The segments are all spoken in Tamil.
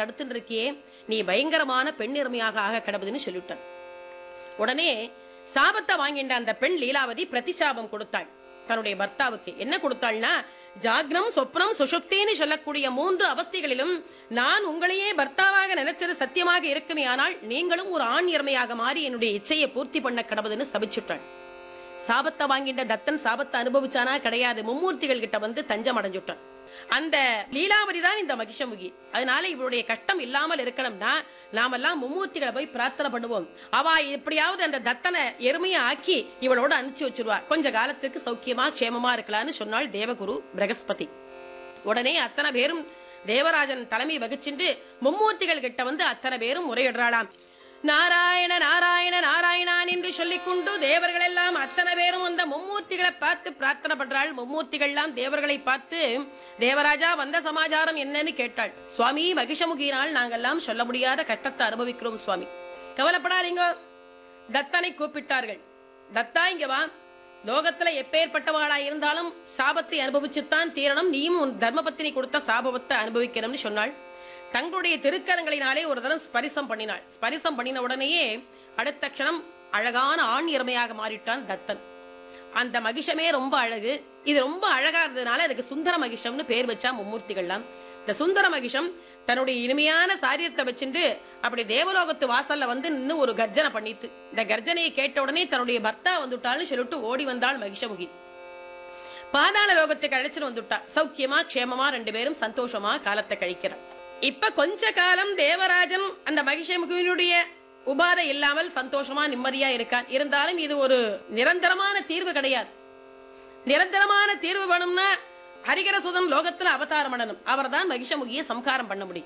தடுத்துட்டு இருக்கியே நீ பயங்கரமான பெண் எருமையாக ஆக கிடப்புதுன்னு சொல்லிவிட்டான் உடனே சாபத்தை வாங்கின்ற அந்த பெண் லீலாவதி பிரதிசாபம் கொடுத்தாள் தன்னுடைய பர்த்தாவுக்கு என்ன கொடுத்தாள்னா ஜாக்னம் சொப்னம் சுஷுப்தின்னு சொல்லக்கூடிய மூன்று அவஸ்தைகளிலும் நான் உங்களையே பர்த்தாவாக நினைச்சது சத்தியமாக இருக்குமே ஆனால் நீங்களும் ஒரு ஆண் இறமையாக மாறி என்னுடைய இச்சையை பூர்த்தி பண்ண கடவுதுன்னு சபிச்சுட்டாள் சாபத்தை வாங்கிட்ட தத்தன் சாபத்தை அனுபவிச்சானா கிடையாது மும்மூர்த்திகள் கிட்ட வந்து தஞ்சம் அடைஞ்சுட்டான் அந்த லீலாவதி தான் இந்த மகிஷமுகி அதனால இவருடைய கஷ்டம் இல்லாமல் இருக்கணும்னா நாமெல்லாம் மும்மூர்த்திகளை போய் பிரார்த்தனை பண்ணுவோம் அவ எப்படியாவது அந்த தத்தனை எருமையை ஆக்கி இவளோட அனுப்பிச்சு வச்சிருவா கொஞ்ச காலத்துக்கு சௌக்கியமா க்ஷேமமா இருக்கலாம்னு சொன்னாள் தேவகுரு பிரகஸ்பதி உடனே அத்தனை பேரும் தேவராஜன் தலைமை வகிச்சுண்டு மும்மூர்த்திகள் கிட்ட வந்து அத்தனை பேரும் முறையிடுறாளாம் நாராயண நாராயண நாராயணான் என்று சொல்லிக்கொண்டு தேவர்கள் எல்லாம் அத்தனை பேரும் அந்த மும்மூர்த்திகளை பார்த்து பிரார்த்தனை பண்றாள் மும்மூர்த்திகள் எல்லாம் தேவர்களை பார்த்து தேவராஜா வந்த சமாச்சாரம் என்னன்னு கேட்டாள் சுவாமி மகிஷமுகியினால் நாங்கெல்லாம் சொல்ல முடியாத கட்டத்தை அனுபவிக்கிறோம் சுவாமி கவலைப்படாதீங்க தத்தனை கூப்பிட்டார்கள் தத்தா இங்க வா லோகத்துல எப்பேற்பட்டவளா இருந்தாலும் சாபத்தை அனுபவிச்சுத்தான் தீரணும் நீயும் உன் தர்மபத்தினி கொடுத்த சாபத்தை அனுபவிக்கணும்னு சொன்னாள் தங்களுடைய திருக்கரங்களினாலே ஒரு தரம் ஸ்பரிசம் பண்ணினாள் ஸ்பரிசம் பண்ணின உடனேயே அடுத்த க்ஷணம் அழகான ஆண் இறமையாக மாறிட்டான் தத்தன் அந்த மகிஷமே ரொம்ப அழகு இது ரொம்ப அழகா இருந்ததுனால அதுக்கு சுந்தர மகிஷம்னு பேர் வச்சா மும்மூர்த்திகள்லாம் இந்த சுந்தர மகிஷம் தன்னுடைய இனிமையான சாரியத்தை வச்சுட்டு அப்படி தேவலோகத்து வாசல்ல வந்து நின்னு ஒரு கர்ஜனை பண்ணித்து இந்த கர்ஜனையை கேட்ட உடனே தன்னுடைய பர்த்தா வந்துட்டாள்னு சொல்லிட்டு ஓடி வந்தாள் மகிஷமுகி பாதாள லோகத்துக்கு அழைச்சிட்டு வந்துட்டா சௌக்கியமா க்ஷேமமா ரெண்டு பேரும் சந்தோஷமா காலத்தை கழிக்கிறார் இப்ப கொஞ்ச காலம் தேவராஜன் அந்த மகிஷமுகியினுடைய உபாதை இல்லாமல் சந்தோஷமா நிம்மதியா இருக்கான் இருந்தாலும் இது ஒரு நிரந்தரமான தீர்வு கிடையாது நிரந்தரமான தீர்வு வேணும்னா ஹரிகரசுதன் லோகத்துல அவதாரம் பண்ணணும் அவர்தான் மகிஷமுகியை சம்காரம் பண்ண முடியும்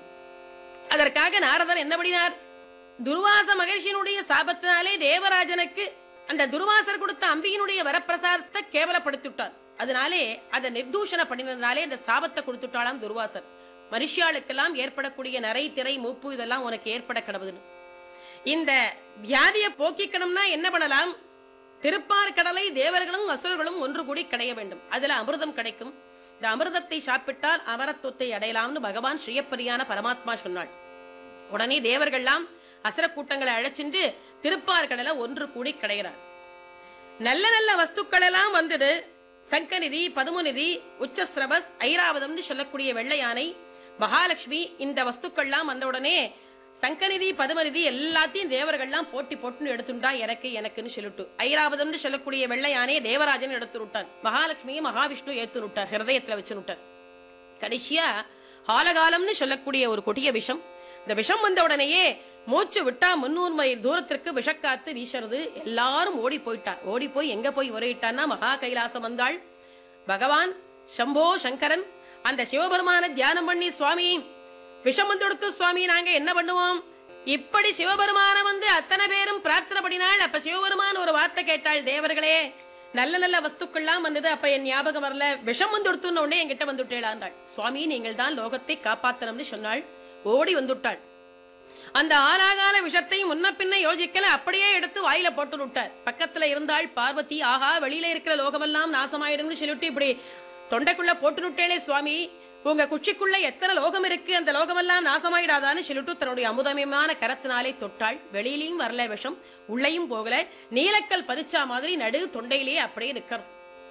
அதற்காக நாரதர் என்ன பண்ணினார் துர்வாச மகிழ்ச்சியினுடைய சாபத்தினாலே தேவராஜனுக்கு அந்த துர்வாசர் கொடுத்த அம்பியினுடைய வரப்பிரசாதத்தை கேவலப்படுத்திவிட்டார் அதனாலே அதை நிர்தூஷண பண்ணினதுனாலே அந்த சாபத்தை கொடுத்துட்டாளாம் துர்வாசர் மனுஷியாளுக்கெல்லாம் ஏற்படக்கூடிய நரை திரை மூப்பு இதெல்லாம் உனக்கு ஏற்பட கிடவுதுன்னு இந்த வியாதியை போக்கிக்கணும்னா என்ன பண்ணலாம் திருப்பார் கடலை தேவர்களும் அசுரர்களும் ஒன்று கூடி கடைய வேண்டும் அதுல அமிர்தம் கிடைக்கும் இந்த அமிர்தத்தை சாப்பிட்டால் அமரத்துவத்தை அடையலாம்னு பகவான் ஸ்ரீயப்பரியான பரமாத்மா சொன்னாள் உடனே தேவர்கள்லாம் அசுர கூட்டங்களை அழைச்சிட்டு திருப்பார் கடலை ஒன்று கூடி கடைகிறார் நல்ல நல்ல வஸ்துக்கள் எல்லாம் வந்தது சங்கநிதி பதுமநிதி உச்சஸ்ரபஸ் ஐராவதம்னு சொல்லக்கூடிய வெள்ளை யானை மகாலட்சுமி இந்த வஸ்துக்கள்லாம் வந்த உடனே சங்கநிதி பதுமநிதி எல்லாத்தையும் தேவர்கள்லாம் போட்டி போட்டுன்னு எடுத்துட்டா எனக்கு எனக்குன்னு சொல்லிட்டு ஐராவதம்னு சொல்லக்கூடிய வெள்ளை யானையை தேவராஜன் எடுத்து விட்டான் மகாலட்சுமியும் மகாவிஷ்ணு ஏத்து விட்டார் ஹிருதயத்துல வச்சு விட்டார் கடைசியா ஹாலகாலம்னு சொல்லக்கூடிய ஒரு கொடிய விஷம் இந்த விஷம் வந்த உடனேயே மூச்சு விட்டா முன்னூறு மைல் தூரத்திற்கு விஷக்காத்து வீசுறது எல்லாரும் ஓடி போயிட்டா ஓடி போய் எங்க போய் முறையிட்டான்னா மகா கைலாசம் வந்தாள் பகவான் சம்போ சங்கரன் அந்த சிவபெருமான தியானம் பண்ணி சுவாமி விஷம் வந்து கொடுத்து சுவாமி நாங்க என்ன பண்ணுவோம் இப்படி சிவபெருமான வந்து அத்தனை பேரும் பிரார்த்தனை பண்ணினாள் அப்ப சிவபெருமான் ஒரு வார்த்தை கேட்டாள் தேவர்களே நல்ல நல்ல வஸ்துக்கள்லாம் வந்தது அப்ப என் ஞாபகம் வரல விஷம் வந்து கொடுத்துன்னு உடனே என்கிட்ட வந்துட்டேளாண்டாள் சுவாமி நீங்கள் தான் லோகத்தை காப்பாத்தணும்னு சொன்னாள் ஓடி வந்துட்டாள் அந்த ஆலாகால விஷத்தை முன்ன பின்ன யோசிக்கல அப்படியே எடுத்து வாயில போட்டு விட்டார் பக்கத்துல இருந்தாள் பார்வதி ஆஹா வெளியில இருக்கிற லோகமெல்லாம் நாசமாயிடும்னு சொல்லிட்டு இப்படி தொண்டைக்குள்ள போட்டு விட்டேளே சுவாமி உங்க குச்சிக்குள்ள எத்தனை லோகம் இருக்கு அந்த லோகமெல்லாம் நாசமாயிடாதான்னு சொல்லிட்டு தன்னுடைய அமுதமயமான கரத்தினாலே தொட்டாள் வெளியிலயும் வரல விஷம் உள்ளேயும் போகல நீலக்கல் பதிச்சா மாதிரி நடு தொண்டையிலேயே அப்படியே நிக்கிறது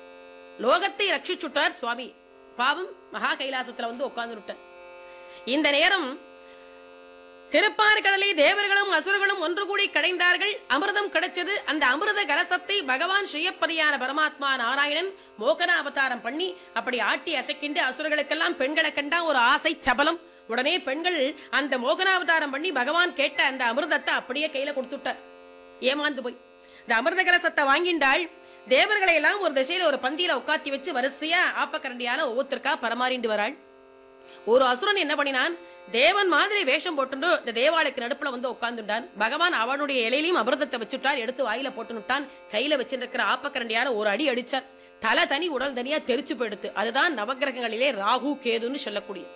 லோகத்தை ரட்சிச்சுட்டார் சுவாமி பாவம் மகா கைலாசத்துல வந்து உட்கார்ந்து விட்டார் இந்த நேரம் திருப்பார்கடலை தேவர்களும் அசுரர்களும் ஒன்று கூடி கடைந்தார்கள் அமிர்தம் கிடைச்சது அந்த அமிர்த கலசத்தை பகவான் ஸ்ரீயப்பதியான பரமாத்மா நாராயணன் மோகன அவதாரம் பண்ணி அப்படி ஆட்டி அசைக்கிண்டு அசுரர்களுக்கெல்லாம் பெண்களை கண்டா ஒரு ஆசை சபலம் உடனே பெண்கள் அந்த மோகனாவதாரம் பண்ணி பகவான் கேட்ட அந்த அமிர்தத்தை அப்படியே கையில கொடுத்துட்டார் ஏமாந்து போய் இந்த அமிர்த கலசத்தை வாங்கிண்டாள் தேவர்களை எல்லாம் ஒரு திசையில ஒரு பந்தியில உட்காத்தி வச்சு வரிசையா ஆப்பக்கரண்டியால ஒவ்வொருத்தருக்கா பரமாறிண்டு வராள் ஒரு அசுரன் என்ன பண்ணினான் தேவன் மாதிரி வேஷம் போட்டுண்டு இந்த தேவாலயக்கு நடுப்புல வந்து உட்கார்ந்துட்டான் பகவான் அவனுடைய இலையிலையும் அமிர்தத்தை வச்சுட்டார் எடுத்து வாயில போட்டுனுட்டான் கையில வச்சிருக்கிற ஆப்பக்கரண்டியால ஒரு அடி அடிச்சார் தலை தனி உடல் தனியா தெரிச்சு போயிடுத்து அதுதான் நவக்கிரகங்களிலே ராகு கேதுன்னு சொல்லக்கூடிய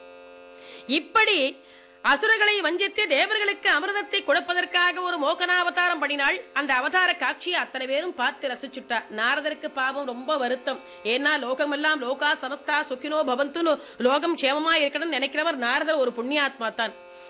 இப்படி அசுரர்களை வஞ்சித்து தேவர்களுக்கு அமிர்தத்தை கொடுப்பதற்காக ஒரு மோகன அவதாரம் பண்ணினாள் அந்த அவதார காட்சியை அத்தனை பேரும் பார்த்து ரசிச்சுட்டா நாரதருக்கு பாவம் ரொம்ப வருத்தம் ஏன்னா லோகமெல்லாம் லோகா சமஸ்தா சுக்கினோ பவந்துன்னு லோகம் க்ஷேமமா இருக்கணும்னு நினைக்கிறவர் நாரதர் ஒரு புண்ணியாத்மா தான்